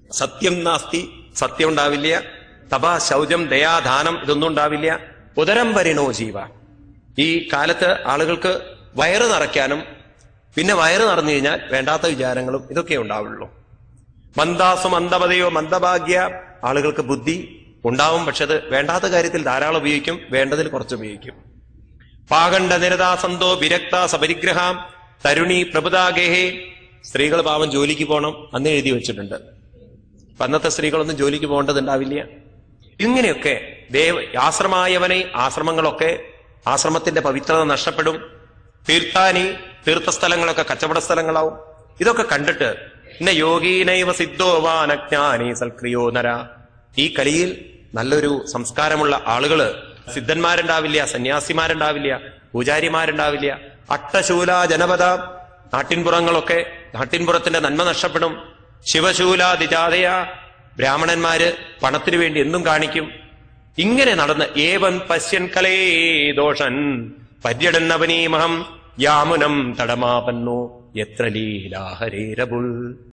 സത്യം നാസ്തി സത്യം ഉണ്ടാവില്ല തപ ശൗചം ദയാദാനം ഇതൊന്നും ഉണ്ടാവില്ല ഉദരം വരിണോ ജീവ ഈ കാലത്ത് ആളുകൾക്ക് വയറ് നിറയ്ക്കാനും പിന്നെ വയറ് നിറഞ്ഞു കഴിഞ്ഞാൽ വേണ്ടാത്ത വിചാരങ്ങളും ഇതൊക്കെ ഉണ്ടാവുള്ളൂ മന്ദാസു മന്ദമതയോ മന്ദഭാഗ്യ ആളുകൾക്ക് ബുദ്ധി ഉണ്ടാവും പക്ഷെ അത് വേണ്ടാത്ത കാര്യത്തിൽ ധാരാളം ഉപയോഗിക്കും വേണ്ടതിൽ കുറച്ച് ഉപയോഗിക്കും പാകണ്ഡ നിരതാസന്തോ വിരക്ത സപരിഗ്രഹാം തരുണി പ്രഭുതാഗേഹേ സ്ത്രീകൾ പാവം ജോലിക്ക് പോകണം അന്ന് എഴുതി വെച്ചിട്ടുണ്ട് അപ്പൊ അന്നത്തെ സ്ത്രീകളൊന്നും ജോലിക്ക് പോകേണ്ടതുണ്ടാവില്ല ഇങ്ങനെയൊക്കെ ദേവ ആശ്രമായവനെ ആശ്രമങ്ങളൊക്കെ ആശ്രമത്തിന്റെ പവിത്രത നഷ്ടപ്പെടും തീർത്ഥാനി തീർത്ഥസ്ഥലങ്ങളൊക്കെ കച്ചവട സ്ഥലങ്ങളാവും ഇതൊക്കെ കണ്ടിട്ട് ഇന്ന യോഗീനൈവ സിദ്ധോ വാനജ്ഞാനി സൽക്രിയോ നര ഈ കലിയിൽ നല്ലൊരു സംസ്കാരമുള്ള ആളുകള് സിദ്ധന്മാരുണ്ടാവില്ല സന്യാസിമാരുണ്ടാവില്ല പൂജാരിമാരുണ്ടാവില്ല അട്ടശൂല ജനപദ നാട്ടിൻപുറങ്ങളൊക്കെ നാട്ടിൻപുറത്തിന്റെ നന്മ നഷ്ടപ്പെടും ശിവശൂലാതിജാതയ ബ്രാഹ്മണന്മാര് പണത്തിനു വേണ്ടി എന്തും കാണിക്കും ഇങ്ങനെ നടന്ന് ഏവൻ പശ്യൻ കലേ ദോഷൻ പര്യടന്നവനീമഹം യാമുനം തടമാപന്നു എത്ര ലീലാഹരേരബുൾ